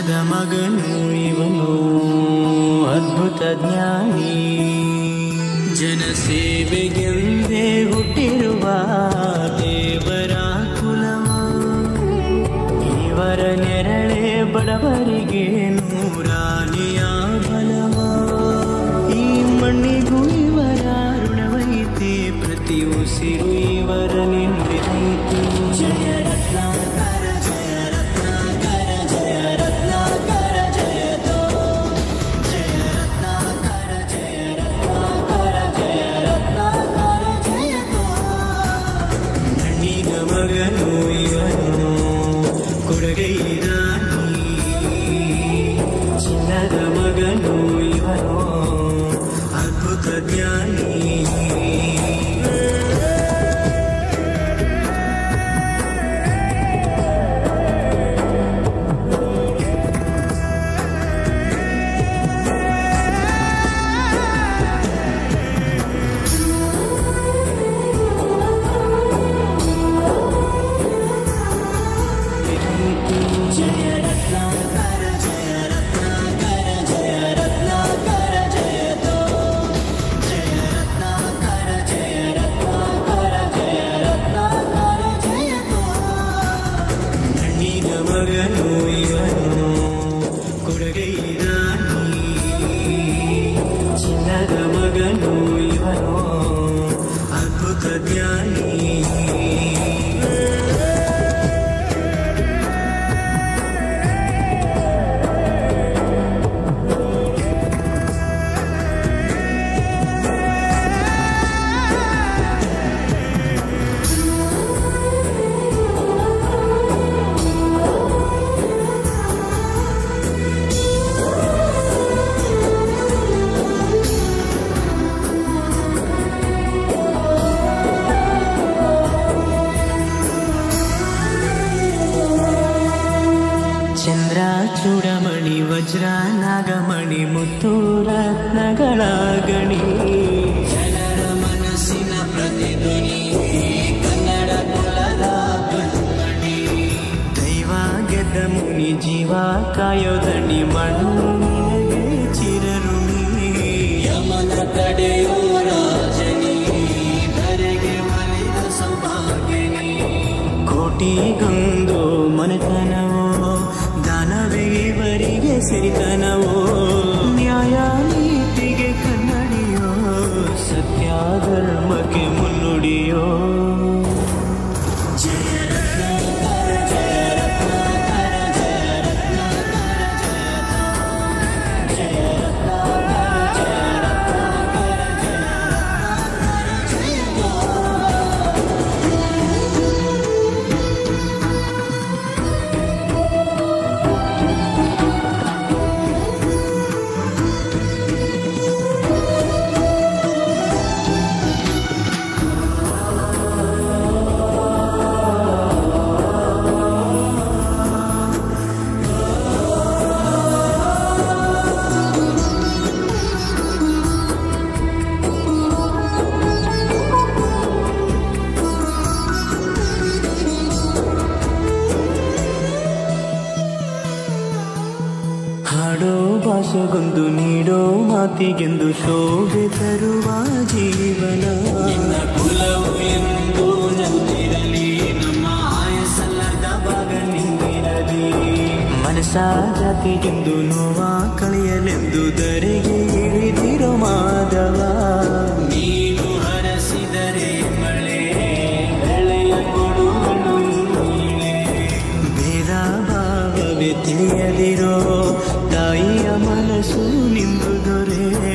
ಚಿನ್ನದ ಮಗನು ಇವನು ಅದ್ಭುತ ಜ್ಞಾನಿ ಜನಸೇವೆಗೆಂದೇ ಹುಟ್ಟಿರುವ ದೇವರ ಕುಲವ ಇವರ ನೆರಳೆ ಬಡವರಿಗೆ ನೂರಾಲಿಯ ಬಲವ ಈ ಮಣ್ಣಿಗೂ ಇವರ ಋಣವೈತೆ ಪ್ರತಿ ಉಸಿರು ಇವರ ನಿಂದಿರೈತೆ ಜಯ ರತ್ನಾಕರ ಜಯ ರತ್ನಾಕರ ಜಯ ರತ್ನಾಕರ ಜಯತೋ ಜಯ ರತ್ನಾಕರ ಜಯ ರತ್ನಾಕರ ಜಯ ರತ್ನಾಕರ ಜಯತೋ ಮಣ್ಣಿನ ಮಗನು ಇವನು ಕೊಡಗೈ ರಾಣಿ ಚಿನ್ನದ ಮಗನು ಇವನು ಅದ್ಭುತ ಜ್ಞಾನಿ ಜಯ ರತ್ನಾಕರ ಜಯ ರತ್ನಾಕರ ಜಯ ರತ್ನಾಕರ ಜಯತೋ ಜಯ ರತ್ನಾಕರ ಜಯ ರತ್ನಾಕರ ಜಯ ರತ್ನಾಕರ ಜಯತೋ ಮಣ್ಣಿನ ಮಗನು ಇವನು ಕೊಡಗೈ ರಾಣಿ ಚಿನ್ನದ ಮಗನು ಇವನು ಅದ್ಭುತ ಜ್ಞಾನಿ ಚಂದ್ರ ಚೂಡಮಣಿ ವಜ್ರ ನಾಗಮಣಿ ಮುತ್ತು ರತ್ನಗಳ ಗಣಿ ಜನರ ಮನಸ್ಸಿನ ಪ್ರತಿಧ್ವನಿ ಕನ್ನಡ ಕುಲದ ಕಣ್ಮಣಿ ದೈವ ಗೆದ್ದ ಮುನಿ ಜೀವ ಕಾಯೋದಣಿ ಮಣ್ಣು ನಿನಗೆ ಚಿರಋಣಿ ಯಮನ ತಡೆಯೋ ರಾಜನಿ ಧರೆಗೆ ಒಲಿದ ಸೌಭಾಗ್ಯನಿ ಕೋಟಿಗೊಂದು ಮನೆತನವೋ ದಾನವೇ ಇವರಿಗೆ ಸಿರಿತನವೋ ನ್ಯಾಯ ನೀತಿಗೆ ಕನ್ನಡಿಯೋ ಸತ್ಯ ಧರ್ಮಕ್ಕೆ ಮುನ್ನುಡಿಯೋ ಜಯ ರತ್ನಾಕರ ಜಯ ರತ್ನಾಕರ ಜಯ ರತ್ನಾಕರ ಜಯತೋ ಜಯ ರತ್ನಾಕರ ಜಯ ರತ್ನಾಕರ ಜಯ ರತ್ನಾಕರ ಜಯತೋ ಹಾಡೋ ಭಾಷೆಗೊಂದು ನೀಡೋ ಮಾತಿಗೆಂದು ಶೋಭೆ ತರುವ ಜೀವನ ನಿನ್ನ ಕುಲವು ಎಂದು ನಂದಿರಲಿ ನಮ್ಮ ಆಯಸಲ್ಲದ ಭಾಗ ನಿಂದಿರಲಿ ಮನಸ ಜಾತಿಗೆಂದು ನೋವ ಕಳೆಯಲೆಂದು ದರೆಗೆ ಇಳಿದಿರೋ ಮಾಧವ ನೀನು ಹರಸಿದರೆ ಮಳೆ ಬೆಳೆಯ ಕೊಡುವನು ನೀನೆ. ಭೇದ ಭಾವವೇ ತಿಳಿಯದಿರೋ ತಾಯಿಯ ಮನಸ್ಸು ನಿಂದು ದೊರೆ